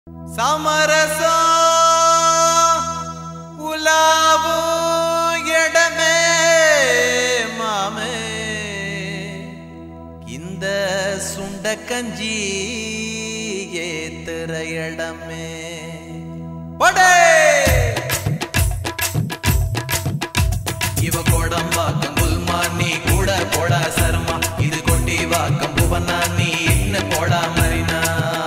சமரசம் உலாவோ இடமே மாமே இந்த சுண்ட கஞ்சி ஏத்துற இடமே படே இவ கோடம்பாக்கம் குல்மா நீ கூட போடா சர்மா இது கொட்டி வாக்கம் புவனா நீ இன்ன போடா மரினா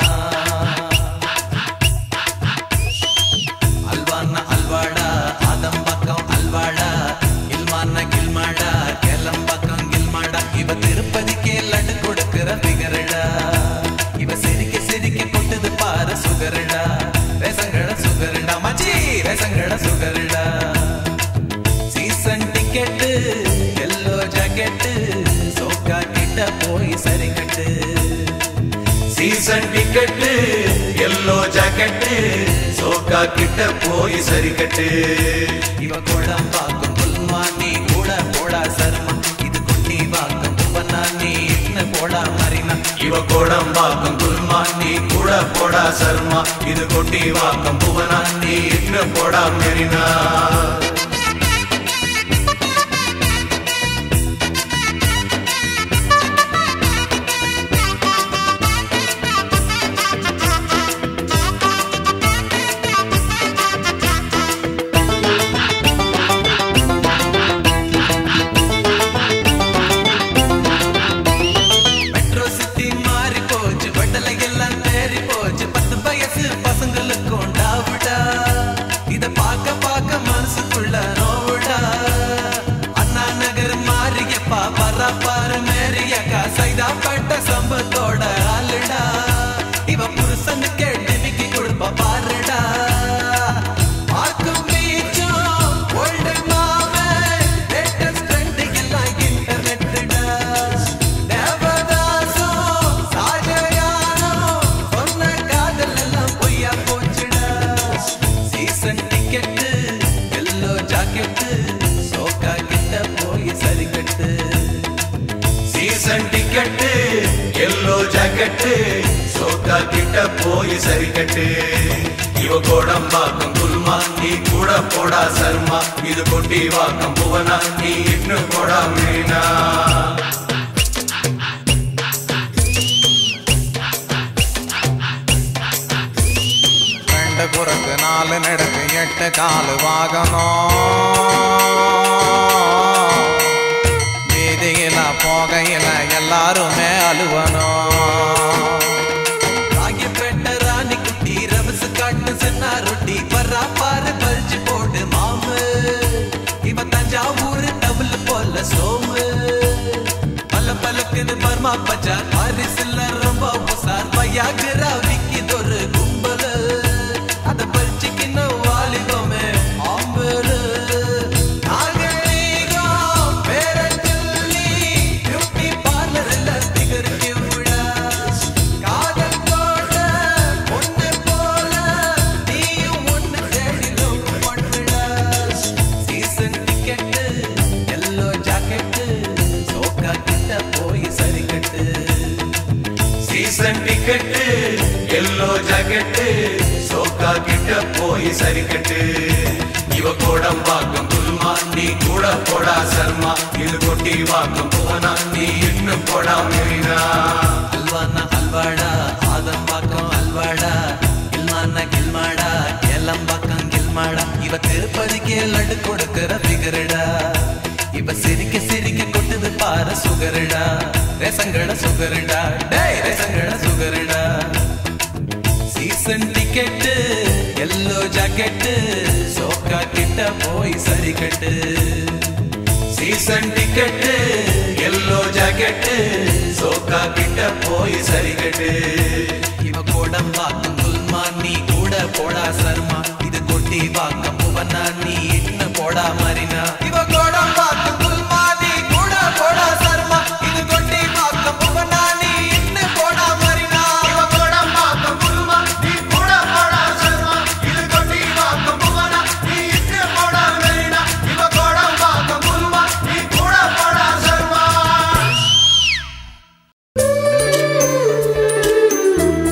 அல்வான அல்வாடா ஆதம்பாக்கம் அல்வாடா கில்மான கில்மாடா கேலம்பாக்கம் கில்மாடா இவ திருப்பதிக்கே லட்டு கொடுக்கிற பிகரடா இவ சிரிக்க சிரிக்க கொட்டுது பாரு சுகரடா ரேசங்கட சுகரடா மச்சி ரேசங்கட சுகரடா சீசன் டிக்கெட்டு எல்லோ ஜாக்கெட்டு சோக்கா கிட்ட போய் சரி கட்டு சீசன் டிக்கெட்டு எல்லோ ஜாக்கெட்டு சோக்கா கிட்ட போய் சரி கட்டு இவ கோடம் பாக்கும் புல்மா நீ கூட போடா சர்மா இது குட்டி வாக்கம் புவனா நீ இன்ன போடா மரினா இவ கோடம்பாக்கம் குல்மா நீ கூட போடா சர்மா இது கொட்டி வாக்கம் புவனா நீ இன்னும் போடா மெரினா மெட்ரோ சிட்டி மாறி போச்சு வட்டலை எல்லாம் தேறி போச்சு பத்து வயசு பசங்களுக்கும் டாவுடா இத பார்க்க பார்க்க மனசுக்குள்ள நோவுடா அண்ணா நகர் மாறியப்பா பரா பாரு மேரியக்கா சைதா பட்ட சம்பத்தோட ஆளுடா இவ புருஷனுக்கு டிமிக்கி கொடுப்பா பாருடா பார்க்கும் பீச்சும் ஓல்டு மாமன் லேட்டஸ்ட் ட்ரெண்ட் எல்லாம் இன்டர்நெட்டுடா தேவதாசும் சாஜயானும் சொன்ன காதல் எல்லாம் பொய்யா போச்சுடா சீசன் டிக்கெட்டு எல்லோ ஜாக்கெட்டு சோக்கா கிட்ட போய் சரி கட்டு சீசன் டிக்கெட்டு எல்லோ ஜாக்கெட்டு சோக்கா கிட்ட போய் சரி கட்டு இவ கோடம்பாக்கம் குல்மா நீ கூட போடா சர்மா இது கொட்டி வாக்கம் புவனா நீ இன்னும் போடா மெரினா ரெண்டு குறுக்கு நாலு நெடுக்கு எட்டு காலு வாகனம் வீதியில போகையில எல்லாருமே அழுவணும் ராகிப்பேட்டை ராணி குட்டி ரவசு காட்டு சென்னா ரொட்டி பர்றா பாரு பறிச்சு போடு மாமு இவ தஞ்சாவூர் டபுள் போல சோமு பல பலக்குது பர்மா பஜார் பாரிசில்ல ரொம்ப உசார் பையாகுறா விக்கிதொரு கும்பல் அத பறிச்சுக்கின்னு வாலிபமே ஆம்பலு நாகரீகம் பேரச் சொல்லி beauty parlour எல்லாம் திகருக்கு விழா. காதல் தோட்ட பொண்ணு போல நீயும் ஒண்ணு தேடி love பண்ணுடா. Season ticket, yellow jacket, சோக்கா கிட்ட போய் சரி கட்டு சீசன் டிக்கெட்டு எல்லோ ஜாக்கெட்டு சோக்கா கிட்ட போய் சரி கட்டு இவ கோடம் வாக்கம் குல்மா நீ கூட போடா சர்மா இது கொட்டி வாக்கம் புவனா நீ இன்னும் போடா மெரினா அல்வானா அல்வாடா ஆதம்பாக்கம் அல்வாடா கில்மானா கில்மாடா கேலம்பாக்கம் கில்மாடா இவ திருப்பதிக்கே லட்டு கொடுக்கிற பிகரடா இவ சிரிக்க சிரிக்க கொட்டுது பாரு சுகரடா ரேசங்கட சுகரடா டேய் ரேசங்கட சுகரடா சீசன் டிக்கெட்டு எல்லோ ஜாக்கெட்டு சோக்கா கிட்ட போய் சரி கட்டு சீசன் டிக்கெட்டு எல்லோ ஜாக்கெட்டு சோக்கா கிட்ட போய் சரி கட்டு இவ கோடம் வாக்கம் குல்மா நீ கூட போடா சர்மா இது கொட்டி வாக்கம் புவனா நீ இன்னும் போடா மரினா இவ கோடம் வாக்கம் குல்மா நீ கூட போடா சர்மா இது கொட்டி வாக்கம் புவனா நீ இன்னும் போடா மரினா இவ கோடம் வாக்கம் குல்மா நீ கூட போடா சர்மா இது கொட்டி வாக்கம் புவனா நீ இன்னும் போடா மெரினா இவ கோடம் வாக்கம் குல்மா நீ கூட போடா சர்மா Thank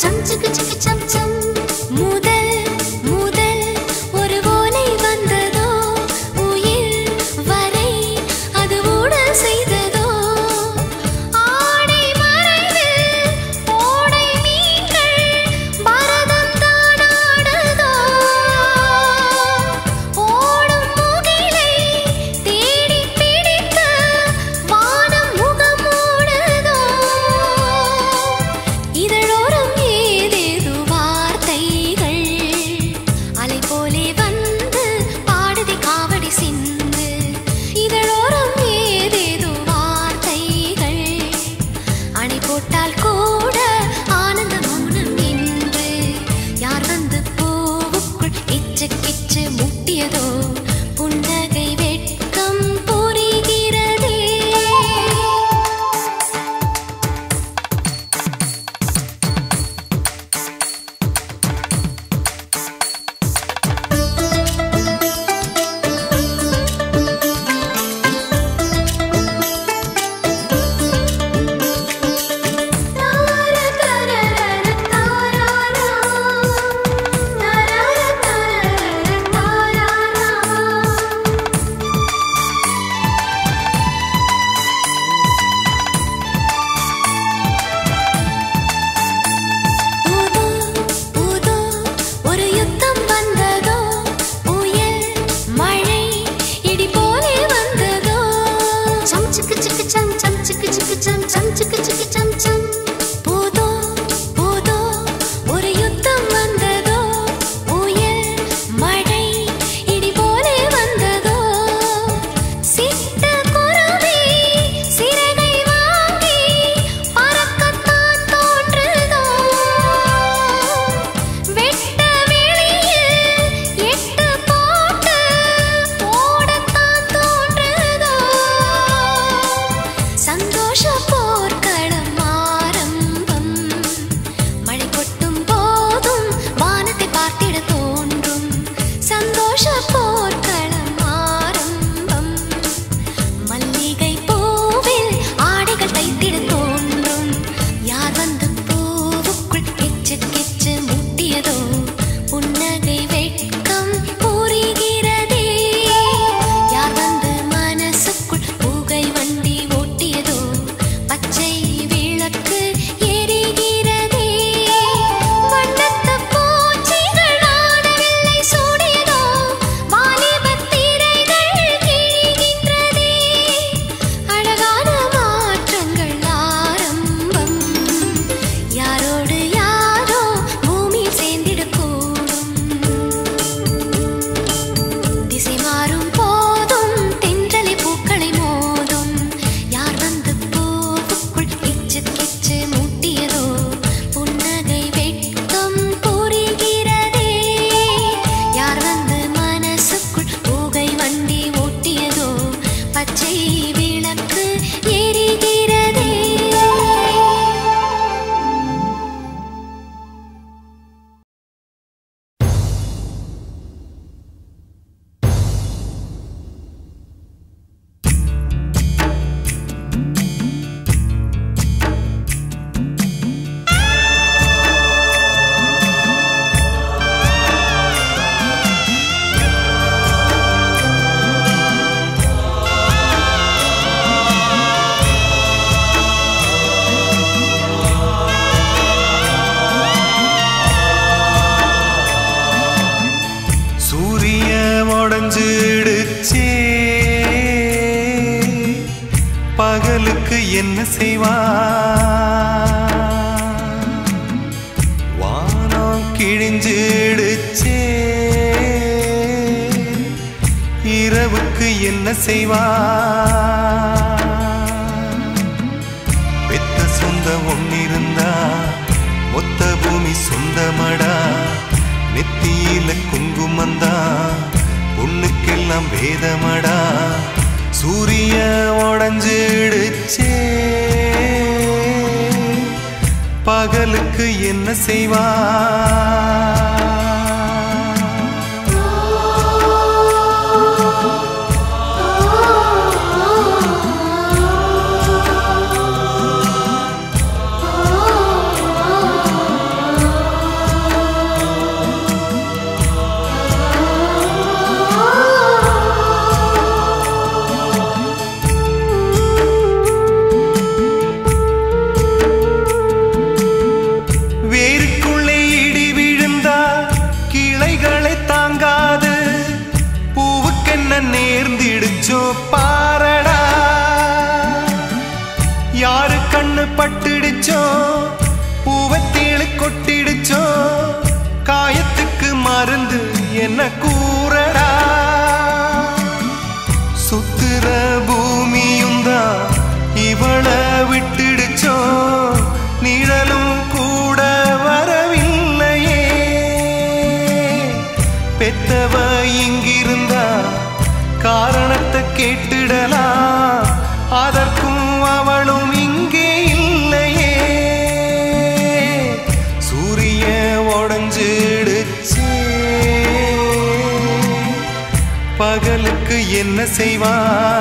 சம் சிக்கு சிக்கு சம் சம் முதல் முதல் ஒரு ஓலை வந்ததோ உயிர் வரை அது ஊடல் செய்ததோ ஆடை மறைவில் ஓடை மீன்கள் பரதம் தான் ஆடுதோ ஓடும் முகிலை தேடி பிடிக்க வானம் முகம் மூடுதோ இதழோரம் ஏதேது வார்த்தைகள் அலை போலே வந்து பாடுதி காவடி சிந்து இதழோரம் ஏதேது வார்த்தைகள் அணை போட்டால் கூட ஆனந்த மௌனம் என்று யார் வந்து பூவுக்குள் கிச்சு கிச்சு முட்டியதோ புன்னகை வெட்கம் புரிகிறதே ஊதோ ஊதோ ஒரு யுத்தம் வந்ததோ புயல் மழை இடி போலே வந்ததோ சம் சிக்கு சிக்கு சம் சம் சிக்கு சிக்கு சம் சம் சிக்கு சிக்கு சம் சம் ஊதோ ஊதோ ஒரு யுத்தம் வந்ததோ புயல் மழை இடி போலே வந்ததோ சிட்டு குருவி சிறகை வாங்கி பறக்கத்தான் தோன்றுதோ வெட்ட வெளியில் எட்டு போட்டு போடத்தான் தோன்றுதோ சந்தோஷ போர்க்களம் ஆரம்பம் மழை கொட்டும் போதும் வானத்தை பார்த்திட தோன்றும் சந்தோஷ போர்க்களம் ஆரம்பம் மல்லிகை பூவில் ஆடைகள் தைத்திட தோன்றும் யார் வந்து பூவுக்குள் கிச்சு கிச்சு முட்டியதோ புன்னகை வெட்கம் புரிகிறதே யார் வந்து மனசுக்குள் புகை வண்டி ஓட்டியதோ பச்சை விளக்கு எரிகிறதே வண்ணத்து பூச்சிகள் ஆடவில்லை சூடியதோ வாலிபத் திரைகள் கிழிகின்றதே அழகான மாற்றங்கள் ஆரம்பம் யாரோடு யாரோ பூமியில் சேர்ந்திடக்கூடும் திசை மாறும் போதும் தென்றலை பூக்களை மோதும் யார் வந்து பூவுக்குள் கிச்சு கிச்சு மூட்டியதோ புன்னகை வெட்கம் புரிகிறதே யார் வந்து மனசுக்குள் புகை வண்டி ஓட்டியதோ பச்சை விளக்கு எரிகிறதே சூரிய உடஞ்சிடுச்சே பகலுக்கு என்ன செய்வா வானம் கிழிஞ்சிடுச்சே இரவுக்கு என்ன செய்வா பெத்த சொந்த ஒன்னிருந்தா மொத்த பூமி சொந்தமடா நெத்தியில குங்குமந்தா பொண்ணுக்கெல்லாம் வேதமடா சூரிய உடஞ்சிடுச்சே பகலுக்கு என்ன செய்வா ஆ பெத்தவ இங்கிருந்தா காரணத்தை கேட்டுடலாம் அதற்கும் அவளும் இங்கே இல்லையே சூரிய உடஞ்சிடுச்சே பகலுக்கு என்ன செய்வா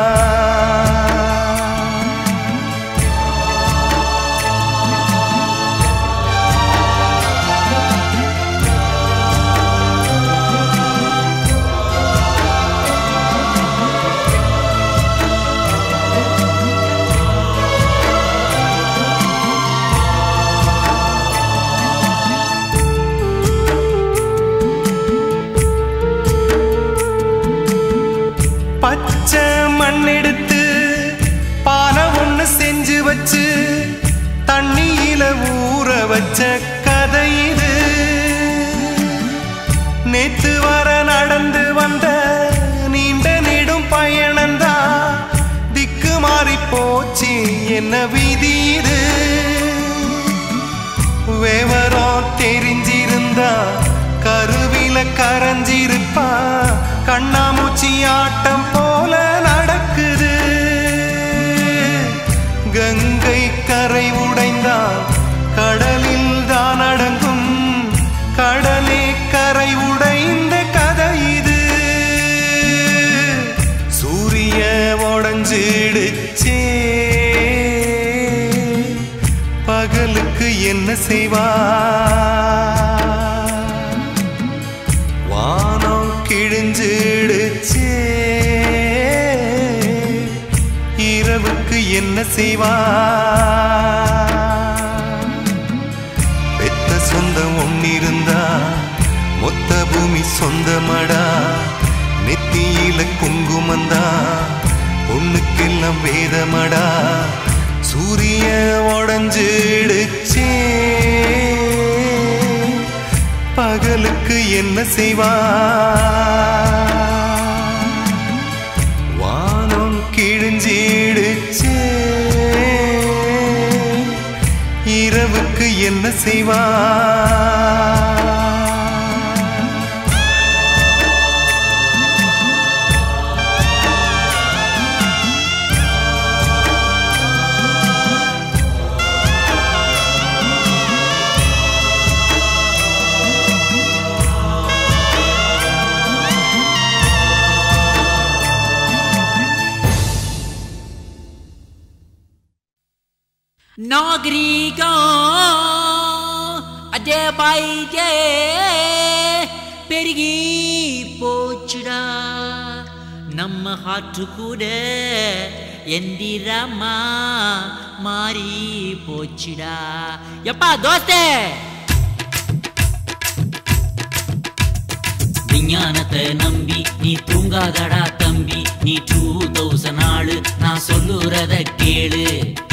பச்சை மண் எடுத்து பானை ஒண்ணு செஞ்சு வச்சு தண்ணியில ஊற வச்ச கதை இது நேத்து வர நடந்து வந்த நீண்ட நெடும் பயணந்தா திக்கு மாறி போச்சு என்ன விதி இது விவரம் தெரிஞ்சிருந்தா கருவில கரைஞ்சிருப்பா கண்ணாமூச்சி ஆட்டம் போல நடக்குது கங்கை கரை உடைந்தா கடலில் தான் அடங்கும் கடலே கரை உடைந்த கதை இது சூரிய உடஞ்சிடுச்சே பகலுக்கு என்ன செய்வா வானம் கிழிஞ்சிடுச்சே இரவுக்கு என்ன செய்வா பெத்த சொந்தம் ஒன்னிருந்தா மொத்த பூமி சொந்தமடா நெத்தியில குங்குமந்தா பொண்ணுக்கெல்லாம் வேதமடா சூரிய உடஞ்சிடுச்சே பகலுக்கு என்ன செய்வா வானம் கிழிஞ்சிடுச்சே இரவுக்கு என்ன செய்வா நாகரீகம் அதே பைஜே பெருகி போச்சுடா நம்ம ஹாற்று கூட எந்திரமா மாறி போச்சுடா எப்பா தோஸ்தே விஞ்ஞானத்தை நம்பி நீ தூங்காதடா தம்பி நீ டூ தௌசண்ட் நாலு நான் சொல்லுறத கேளு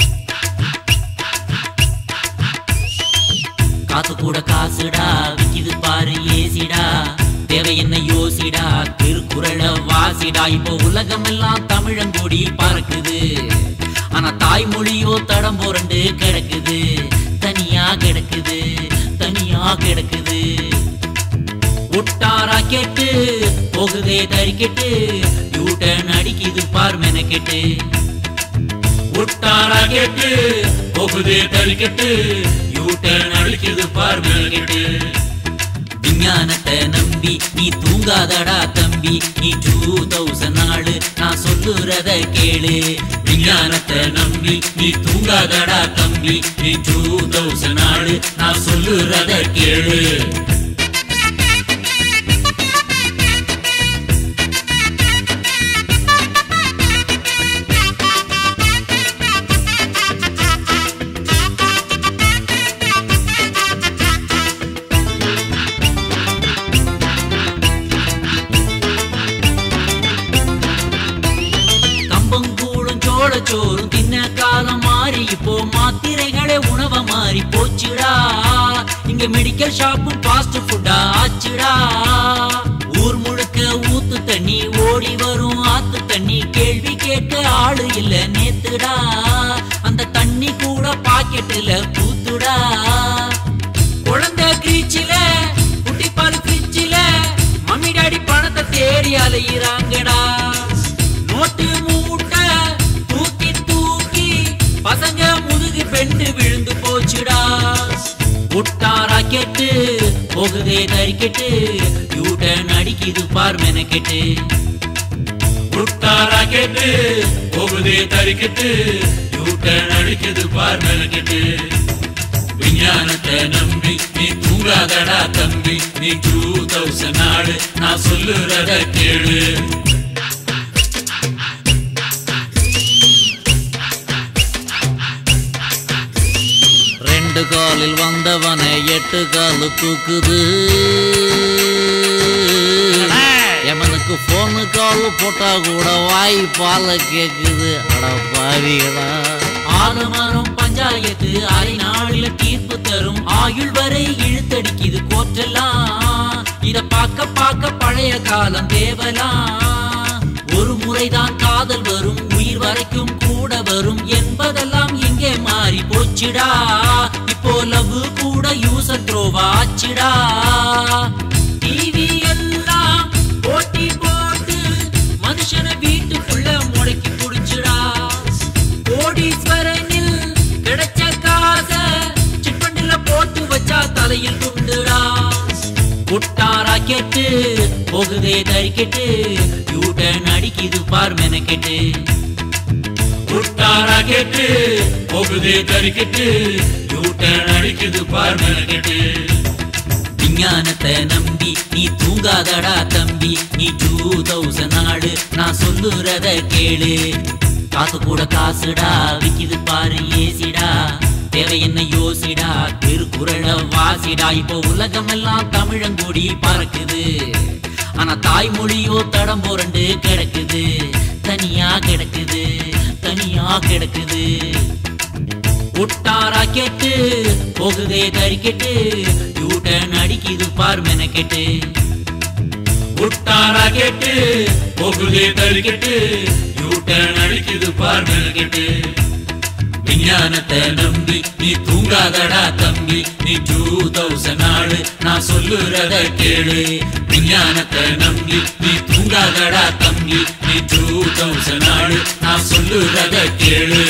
காசு கூட காசுடா விக்கிது பாரு ஏசிடா தேவை என்ன யோசிடா திருக்குறள வாசிடா இப்போ உலகம் எல்லாம் தமிழங்கொடி பறக்குது ஆனா தாய்மொழியோ தடம் புரண்டு கிடக்குது தனியா கிடக்குது தனியா கிடக்குது ஒட்டாரா கேட்டு போகுதே தறிக்கெட்டு யூட்டன் அடிக்குது பார் மெனக்கெட்டு ஒட்டாரா கேட்டு போகுதே தறிக்கெட்டு யூட்டன் அடிக்குது பார் மெனக்கெட்டு விஞ்ஞானத்தை நம்பி நீ தூங்காதடா தம்பி நீ டூ தௌசண்ட் நாலு நான் சொல்லுறத கேளு விஞ்ஞானத்தை நம்பி நீ தூங்காதடா தம்பி நீ டூ தௌசண்ட் நாலு நான் சொல்லுறத கேளு கம்பங்கூழும் சோளச்சோறும் தின்ன காலம் மாறி இப்போ மாத்திரைகளே உணவ மாறி போச்சுடா இங்க மெடிக்கல் ஷாப்பும் ஃபாஸ்ட் ஃபுட்டா ஆச்சுடா ஊர் முழுக்க ஊத்து தண்ணி ஓடி வரும் ஆத்து தண்ணி கேள்வி கேட்க ஆளு இல்ல நேத்துடா அந்த தண்ணி கூட பாக்கெட்டுல பூத்துடா குழந்தை கிரீச்சில குட்டி பால் ஃப்ரிட்ஜில மம்மி டாடி போகுதே தறிக்கெட்டு யூட்டன் அடிக்குது பார் மெனக்கெட்டு புட்டாரா கேட்டு போகுதே தறிக்கிட்டு யூட்டன் அடிக்குது பார் மெனக்கிட்டு விஞ்ஞானத்தை நம்பி நீ தூங்காதடா தம்பி நீ டூ தௌசண்ட் நாடு நான் சொல்லுறத கேளு ரெண்டு காலில் வந்தவனை எட்டு காலு தூக்குது எமனுக்கு போனு கால் போட்டா கூட வாய் பால கேக்குது அட பாவிகளா ஆறு மரம் பஞ்சாயத்து அரை நாளில தீர்ப்பு தரும் ஆயுள் வரை இழுத்தடிக்குது கோற்றெல்லாம் இத பார்க்க பார்க்க பழைய காலம் தேவலாம் ஒரு முறைதான் காதல் வரும் உயிர் வரைக்கும் கூட வரும் என்பதெல்லாம் எங்கே மாறி போச்சுடா இப்போ லவ் கூட யூசர் த்ரோவா ஆச்சுடா டிவி எல்லாம் போட்டி போட்டு மனுஷனை வீட்டுக்குள்ள முடக்கி குடிச்சுடா கோடீஸ்வரனில் கிடைச்ச காச சிப்பண்டில போட்டு வச்சா தலையில் துண்டுடா புட்டாரா கேட்டு போகுதே தறிக்கெட்டு யூட்டன் அடிக்குது பார் மெனக்கெட்டு புட்டாரா கேட்டு போகுதே தறிக்கிட்டு யூட்டன் அடிக்குது பார் மெனக்கிட்டு விஞ்ஞானத்தை நம்பி நீ தூங்காதடா தம்பி நீ டூ தௌசண்ட் நாடு நான் சொல்லுறத கேளு காசு கூட காசுடா விக்கிது பாரு ஏசிடா தேவை என்ன யோசிடா திருக்குறள வாசிடா இப்போ உலகமெல்லாம் தமிழங்கூடி பறக்குது ஆனா தாய்மொழியோ தடம் புரண்டு கிடக்குது தனியா கிடக்குது தனியா கிடக்குது புட்டாரா கேட்டு போகுதே தறிக்கெட்டு யூட்டன் அடிக்குது பார் மெனக்கெட்டு புட்டாரா கேட்டு போகுதே தறிக்கிட்டு யூட்டன் அடிக்குது பார் மெனக்கிட்டு விஞ்ஞானத்தை நம்பி நீ தூங்காதடா தம்பி நீ டூ தௌசண்ட் நாடு நான் சொல்லுறத கேளு விஞ்ஞானத்தை நம்பி நீ தூங்காதடா தம்பி நீ டூ தௌசண்ட் நாடு நான் சொல்லுறத கேளு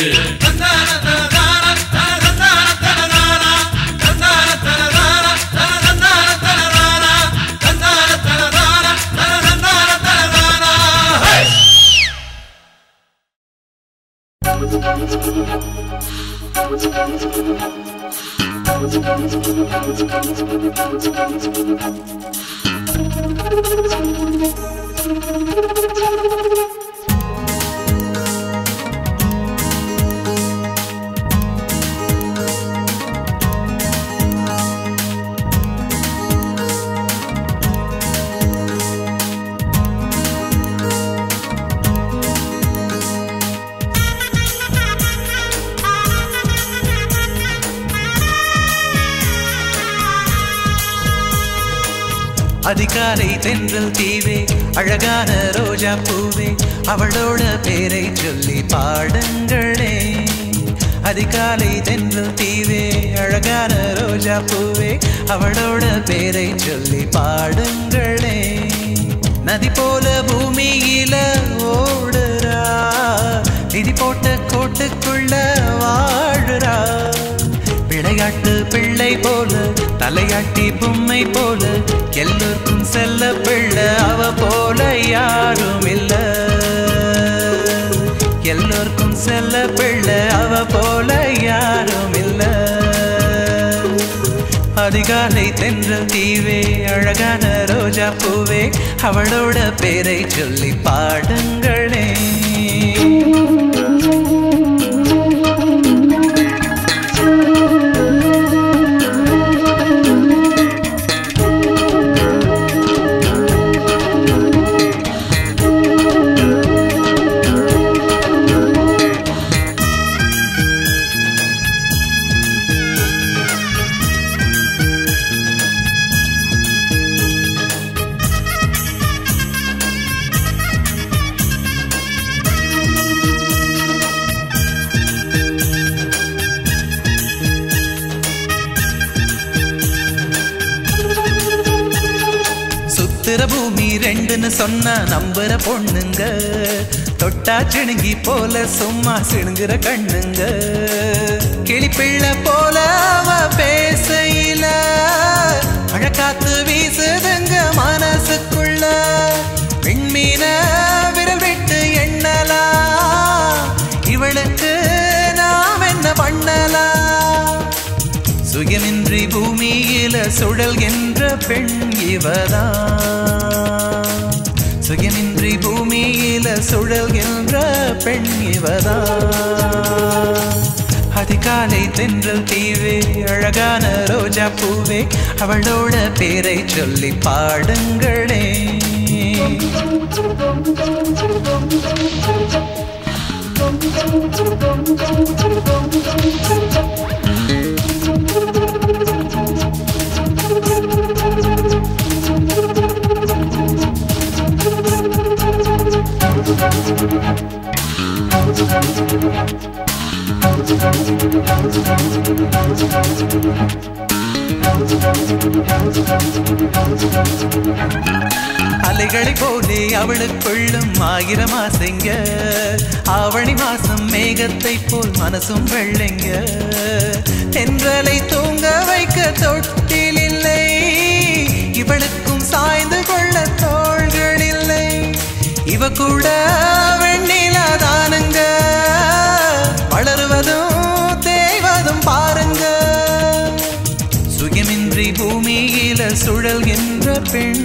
அதிகாலை தென்றல் தீவே அழகான ரோஜா பூவே அவளோட பேரை சொல்லி பாடுங்களே அதிகாலை தென்றல் தீவே அழகான ரோஜா பூவே அவளோட பேரை சொல்லி பாடுங்களே நதி போல பூமியில ஓடுறா விதி போட்ட கோட்டுக்குள்ள வாழுறா விளையாட்டு பிள்ளை போல தலையாட்டி பொம்மை போல எல்லோருக்கும் செல்ல பிள்ளை அவ போல யாரும் இல்ல எல்லோருக்கும் செல்ல பிள்ளை அவ போல யாரும் இல்ல அதிகாலை தென்றல் தீவே அழகான ரோஜா பூவே அவளோட பேரை சொல்லி பாடுங்களே சுத்துற பூமி ரெண்டுன்னு சொன்னா நம்புற பொண்ணுங்க தொட்டா சிணுங்கி போல சும்மா சிணுங்குற கண்ணுங்க கிளிப்பிள்ளை போல அவ பேசையில மழைக்காத்து வீசுதுங்க மனசுக்குள்ள விண்மீன விரல் விட்டு எண்ணலாம் இவளுக்கு நாம் என்ன பண்ணலாம் சுயமின்றி பூமியில சுழல்கின்ற பெண் இவதான் சுயமின்றி பூமியில சுழல்கின்ற பெண் இவதான் அதிகாலை தென்றல் தீவே அழகான ரோஜா பூவே அவளோட பேரை சொல்லி பாடுங்களே அலைகளை போலே அவளுக்குள்ளும் ஆயிரம் ஆசைங்க ஆவணி மாசம் மேகத்தை போல் மனசும் வெள்ளைங்க தென்றலை தூங்க வைக்க தொட்டில் இல்லை இவளுக்கும் சாய்ந்து கொள்ள தோள்கள் இல்லை இவ கூட வெண்ணிலா தானுங்க வளருவதும் தேய்வதும் பாருங்க சுயமின்றி பூமியில சுழல்கின்ற பெண்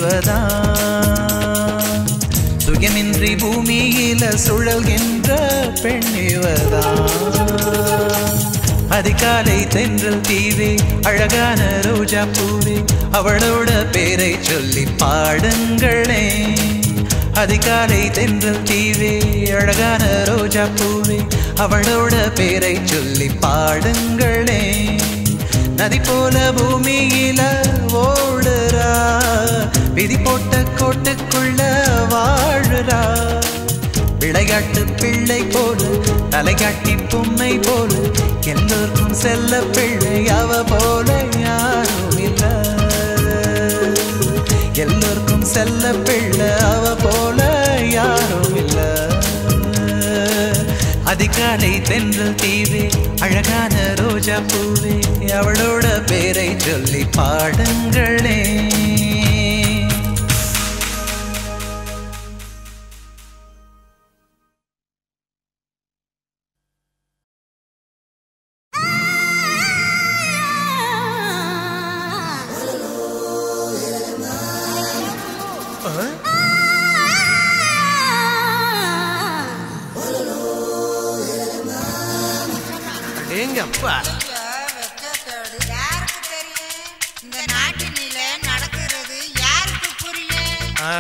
இவதான் சுயமின்றி பூமியில சுழல்கின்ற பெண் இவதான் அதிகாலை தென்றல் தீவே அழகான ரோஜா பூவே அவளோட பேரை சொல்லி பாடுங்களே அதிகாலை தென்றல் தீவே அழகான ரோஜா பூவே அவளோட பேரை சொல்லி பாடுங்களே நதி போல பூமியில ஓடுறா விதி போட்ட கோட்டுக்குள்ள வாழுறா விளையாட்டு பிள்ளை போல தலைகாட்டி பொம்மை போல எல்லோருக்கும் செல்ல பிள்ளை அவ போல யாரும் இல்ல எல்லோருக்கும் செல்ல பிள்ளை அவ போல யாரும் இல்ல அதிகாலை தென்றல் தீவே அழகான ரோஜா பூவே அவளோட பேரை சொல்லி பாடுங்களே எங்கப்பா வெக்கத்தோடு யாருக்கு தெரியும் இந்த நாட்டினில நடக்கிறது யாருக்கு புரியும் ஆ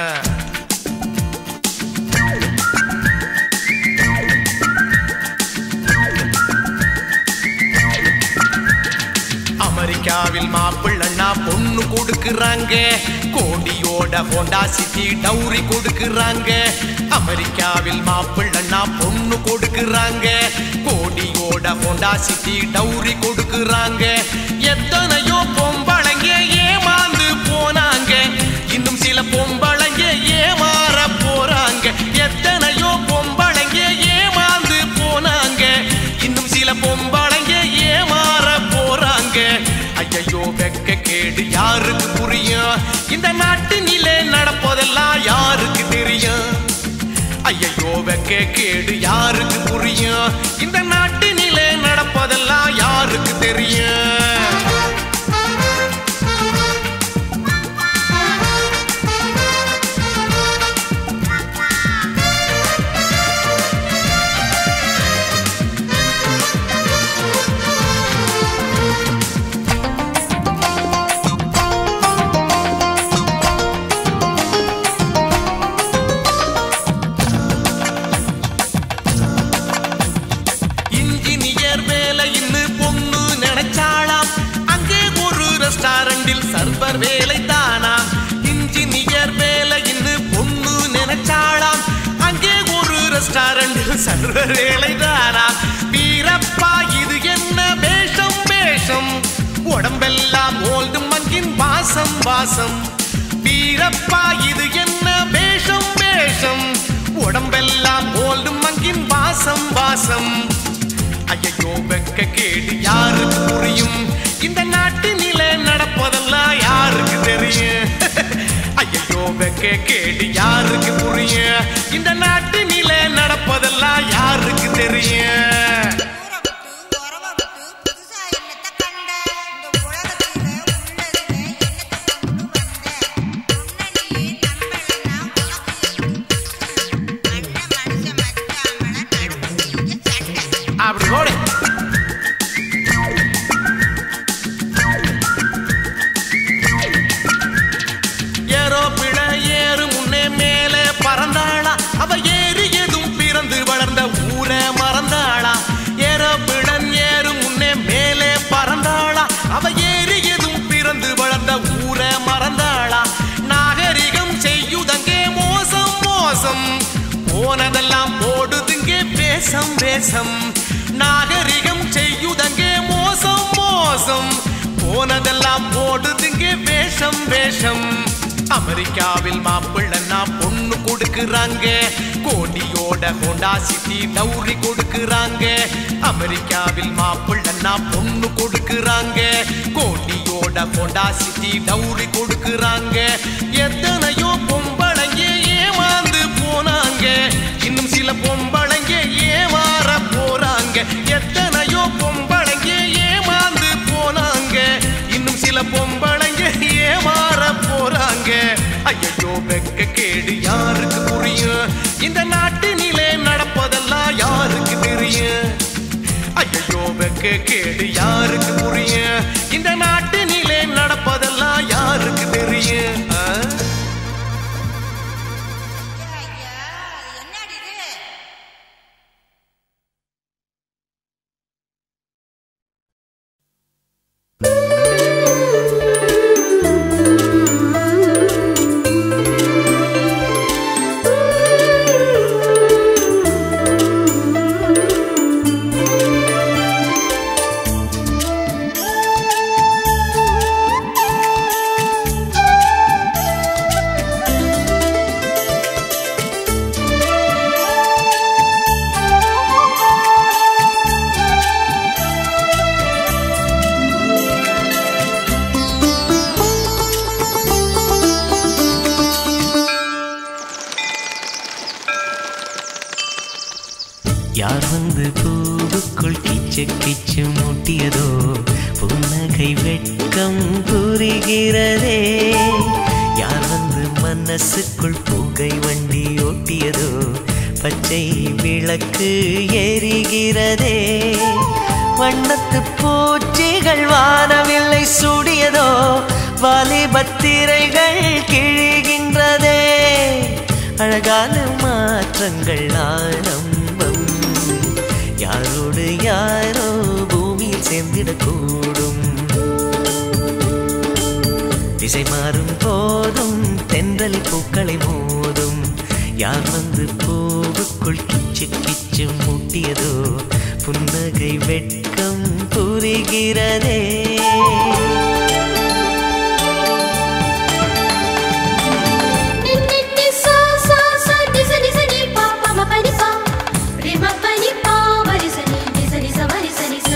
அமெரிக்காவில் மாப்பிள்ளண்ணா பொண்ணு கொடுக்குறாங்க கோடியோட ஹோண்டா சிட்டி டவுரி கொடுக்குறாங்க அமெரிக்காவில் மாப்பிள்ளண்ணா பொண்ணு கொடுக்குறாங்க கோடியோட ஹோண்டா சிட்டி டவுரி கொடுக்குறாங்க எத்தனையோ பொம்பளைங்க ஏமாந்து போனாங்க இன்னும் சில பொம்பளைங்க ஏமாற போறாங்க எத்தனையோ பொம்பளைங்க ஏமாந்து போனாங்க இன்னும் சில பொம்பளைங்க ஏமாற போறாங்க ஐயையோ வெக்க கேடு யாருக்கு புரியும் இந்த நாட்டினிலே நடப்பதெல்லாம் யாருக்கு தெரியும் ஐயையோ வெக்க கேடு யாருக்கு புரியும் இந்த நாட்டினிலே நடப்பதெல்லாம் யாருக்கு தெரியும் இன்ஜினியர் வேலைன்னு பொண்ணு நினைச்சாளாம் அங்கே ஒரு ரெஸ்டாரண்டில் சர்வர் வேலை தானா இன்ஜினியர் வேலைன்னு பொண்ணு நினைச்சாளாம் அங்கே ஒரு ரெஸ்டாரண்டில் சர்வர் வேலை தானா வீரப்பா இது என்ன வேஷம் வேஷம் உடம்பெல்லாம் ஓல்டு மங்கின் வாசம் வாசம் வீரப்பா இது என்ன வேஷம் வேஷம் உடம்பெல்லாம் ஓல்டு மங்கின் வாசம் வாசம் ஐயோ வெக்க கேடு யாருக்கு புரியும் இந்த நாட்டினிலே நடப்பதெல்லாம் யார் வெக்க கேடு யாருக்கு புரியும் இந்த நாட்டினிலே நடப்பதெல்லாம் யாருக்கு தெரியும் ஊரை விட்டு உறவை விட்டு புதுசா என்னத்த கண்ட இந்த உலகத்துல உள்ளதுல என்னத்த கொண்டு வந்த உன்னை நீ நம்பலன்னா உனக்கு எதுக்கு அண்ணன் மனுஷன் மச்சாமல நடக்குது இங்க சண்டை அப்படி போடு ஏறோ பிழ ஏறு முன்னே மேலே பறந்தாளா அவ ஏறி எதுவும் பிறந்து வளர்ந்த ஊரை மறந்தாளா ஏறோ பிழன் ஏறு முன்னே மேலே பறந்தாளா அவ ஏறி எதுவும் பிறந்து வளர்ந்த ஊரை மறந்தாளா நாகரிகம் செய்யுதங்கே மோசம் மோசம் போனதெல்லாம் போடுதுங்கே பேசம் பேசம் நாகரிகம் செய்யுதங்கே மோசம் மோசம் போனதெல்லாம் போடுதுங்க வேஷம் வேஷம் அமெரிக்காவில் மாப்பிள்ளன்னா பொண்ணு கொடுக்குறாங்க கோடியோட ஹோண்டா சிட்டி டவுரி கொடுக்குறாங்க அமெரிக்காவில் மாப்பிள்ளன்னா பொண்ணு கொடுக்குறாங்க கோடியோட ஹோண்டா சிட்டி டவுரி கொடுக்குறாங்க எத்தனையோ பொம்பளைங்க ஏமாந்து போனாங்க இன்னும் சில பொம்பளைங்க ஏமாற போறாங்க எத்தனையோ பொம்பளைங்க ஏமாந்து போனாங்க இன்னும் சில பொம்பளைங்க ஏமாற போறாங்க ஐயோ வெக்க கேடு யாருக்கு புரியும் இந்த நாட்டினிலே நடப்பதெல்லாம் யாருக்கு தெரியும் ஐயோ வெக்க கேடு யாருக்கு புரியும் இந்த நாட்டினிலே நடப்பதெல்லாம் யாருக்கு தெரியும் ஆ? ஐயா என்னடி இது யார் வந்து பூவுக்குள் கிச்சு கிச்சு மூட்டியதோ புன்னகை வெட்கம் புரிகிறதே யார் வந்து மனசுக்குள் புகை வண்டி ஓட்டியதோ பச்சை விளக்கு எரிகிறதே வண்ணத்து பூச்சிகள் வானவில்லை சூடியதோ வாலிபத்திரைகள் கிழிகின்றதே அழகான மாற்றங்கள் ஆரம்பம் யாரோடு யாரோ பூமியில் சேர்ந்திடக்கூடும் திசை மாறும் போதும் தென்றலி பூக்களை மோதும் யார் வந்து பூவுக்குள் கிச்சு கிச்சு மூட்டியதோ புன்னகை வெட்கம் புரிகிறதே నిన్నిట్టి సా సా సా నిజ నిజ ని పా పా మ ప ని పా రి మ ప ని పా వరి స ని ని స ని స వరి స ని సా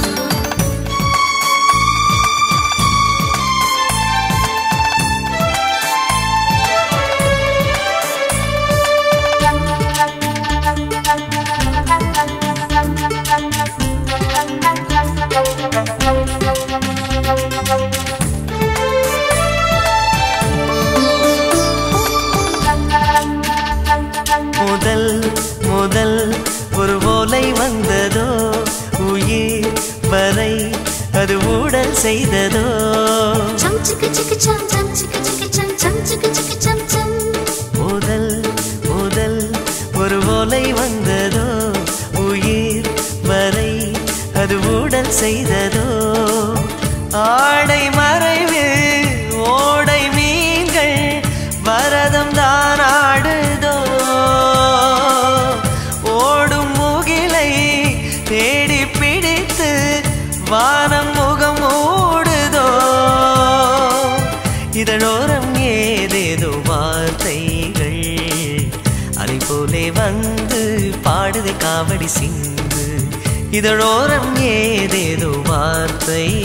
முதல் முதல் ஒரு ஓலை வந்ததோ உயிர் வரை அது ஊடல் செய்ததோ చం చిక చిక చం చం చిక చిక చం చం చిక చిక చం చం முதல் முதல் ஒரு ஓலை வந்ததோ உயிர் வரை அது ஊடல் செய்ததோ ஆடை மறைவு ஓடை மீன்கள் பரதம் தான் ஆடுதோ ஓடும் முகிலை தேடி பிடித்து வானம் முகம் மூடுதோ இதழோரம் ஏதேதோ வார்த்தைகள் அலை போலே வந்து பாடுதை காவடி சிந்து இதழோரம் ஏதேதோ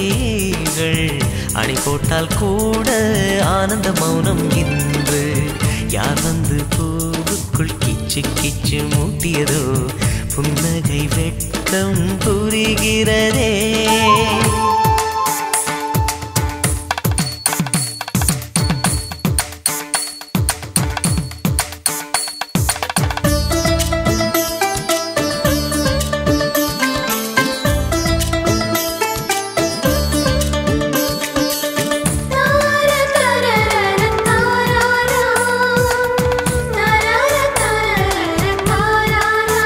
வார்த்தைகள் அணை போட்டால் கூட ஆனந்த மௌனம் இன்று யார் வந்து பூவுக்குள் கிச்சு கிச்சு மூட்டியதோ புன்னகை வெட்கம் புரிகிறதே தார தரர தாராரா தாரார தரர தாராரா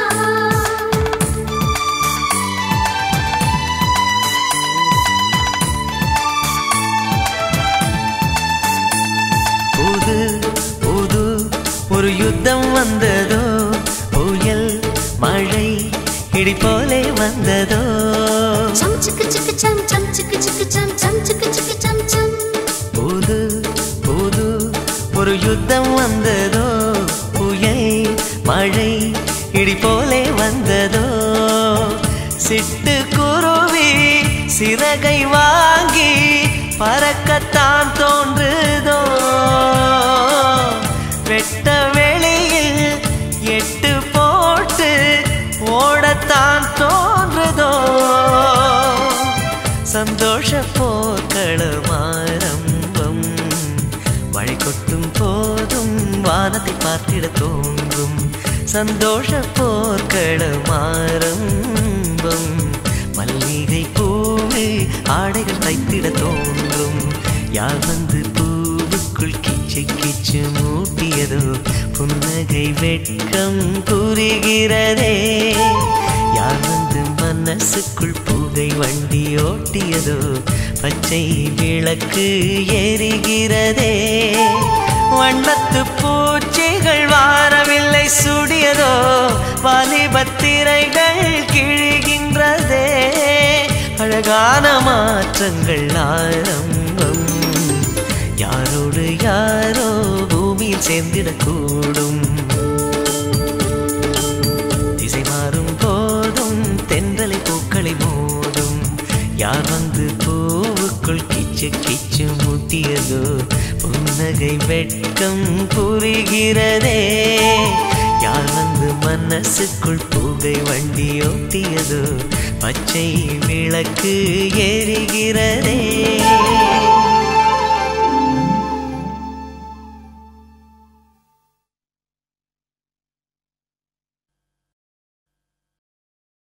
புது புது ஒரு யுத்தம் வந்ததோ புயல் மழை இடி போலே வந்ததோ சம் சிக்கு சிக்கு சம் சம் சிக்கு சிக்கு சம் சம் சிக்கு சிக்கு சம் சம் புது புது ஒரு யுத்தம் வந்ததோ புயல் மழை இடி போலே வந்ததோ சிட்டு குருவி சிறகை வாங்கி பறக்கத்தான் தோன்றுதோ வெட்ட வெளியில் எட்டு போட்டு ஓடத்தான் தோன்றுதோ சந்தோஷ போக்களம் ஆரம்பம் மழை கொட்டும் போதும் வானத்தை பார்த்திட தோன்றும் சந்தோஷ போர்க்களம் ஆரம்பம் மல்லிகை பூவில் ஆடைகள் தைத்திட தோன்றும் யார் வந்து பூவுக்குள் கிச்சு கிச்சு மூட்டியதோ புன்னகை வெட்கம் புரிகிறதே யார் வந்து மனசுக்குள் புகை வண்டி ஓட்டியதோ பச்சை விளக்கு எரிகிறதே வண்ணத்து பூச்சிகள் வாரவில்லை சுடியதோ வாலிபத்திரைகள் கிழிகின்றதே அழகான மாற்றங்கள் ஆரம்பம் யாரோடு யாரோ பூமியில் சேர்ந்திடக்கூடும் திசை மாறும் போதும் தென்றலை பூக்களை மோதும் யார் வந்து பூவுக்குள் கிச்சு கிச்சு முட்டியதோ புன்னகை வெட்கம் புரிகிறதே யார் வந்து மனசுக்குள் புகை வண்டி ஓட்டியதோ பச்சை விளக்கு எரிகிறதே